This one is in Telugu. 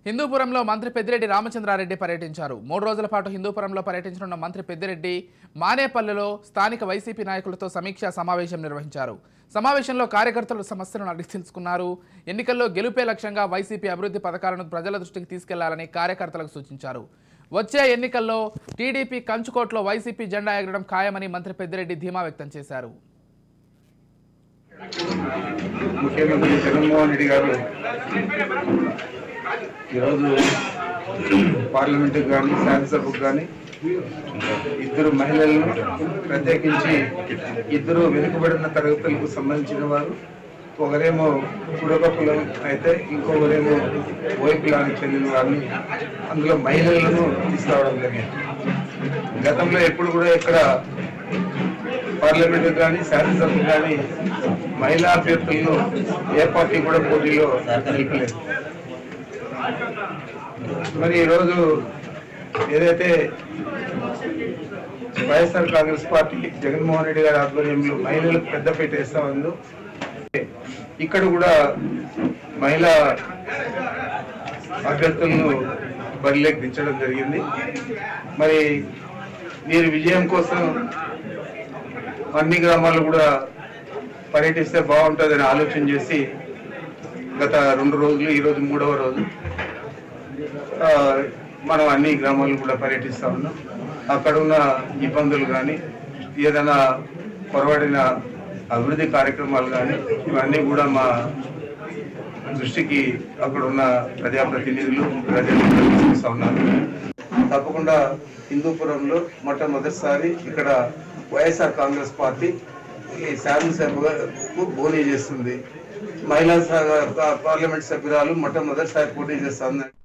హిందూపురంలో మంత్రి పెద్దిరెడ్డి రామచంద్రారెడ్డి పర్యటించారు మూడు రోజుల పాటు హిందూపురంలో పర్యటించనున్న మంత్రి పెద్దిరెడ్డి మానేపల్లిలో స్థానిక వైసీపీ నాయకులతో సమీక్షా సమావేశం నిర్వహించారు సమావేశంలో కార్యకర్తలు సమస్యలను అడిగి తెలుసుకున్నారు ఎన్నికల్లో గెలుపే లక్ష్యంగా వైసీపీ అభివృద్ధి పథకాలను ప్రజల దృష్టికి తీసుకెళ్లాలని కార్యకర్తలకు సూచించారు వచ్చే ఎన్నికల్లో టీడీపీ కంచుకోట్లో వైసీపీ జెండా ఎగరడం ఖాయమని మంత్రి పెద్దిరెడ్డి ధీమా వ్యక్తం చేశారు ముఖ్యమంత్రి జగన్మోహన్ రెడ్డి గారు ఈరోజు పార్లమెంటుకు కానీ శాసనసభకు కానీ ఇద్దరు మహిళలను ప్రత్యేకించి ఇద్దరు వెనుకబడిన తరగతులకు సంబంధించిన వారు ఒకరేమో కుడకకులం అయితే ఇంకొకరేమో ఓయికులానికి చెందిన వారిని అందులో మహిళలను తీసుకురావడం జరిగింది గతంలో ఎప్పుడు కూడా ఇక్కడ పార్లమెంట్ కానీ శాసనసభ కానీ మహిళా అభ్యర్థులను ఏ పార్టీ కూడా పోటీలో నిలపలేదు మరి ఈరోజు ఏదైతే వైఎస్ఆర్ కాంగ్రెస్ పార్టీ జగన్మోహన్ రెడ్డి గారి ఆధ్వర్యంలో మహిళలకు పెద్దపీట వేస్తా ఉందో ఇక్కడ కూడా మహిళా అభ్యర్థులను బరిలోకి దించడం జరిగింది మరి వీరి విజయం కోసం అన్ని గ్రామాలు కూడా పర్యటిస్తే బాగుంటుందని ఆలోచన చేసి గత రెండు రోజులు ఈ రోజు మూడవ రోజు ఆ, మనం అన్ని గ్రామాలు కూడా పర్యటిస్తా ఉన్నాం అక్కడ ఉన్న ఇబ్బందులు కానీ ఏదైనా పొరబడిన అభివృద్ధి కార్యక్రమాలు కానీ ఇవన్నీ కూడా మా దృష్టికి అక్కడ ఉన్న ప్రజాప్రతినిధులు ప్రజలు తీసుకొస్తా ఉన్నారు తప్పకుండా హిందూపురంలో మొట్టమొదటిసారి ఇక్కడ వైఎస్ఆర్ కాంగ్రెస్ పార్టీ ఈ శాసనసభకు బోనీ చేస్తుంది మహిళా స- పార్లమెంట్ సభ్యురాలు మొట్టమొదటిసారి పోటీ చేస్తుంది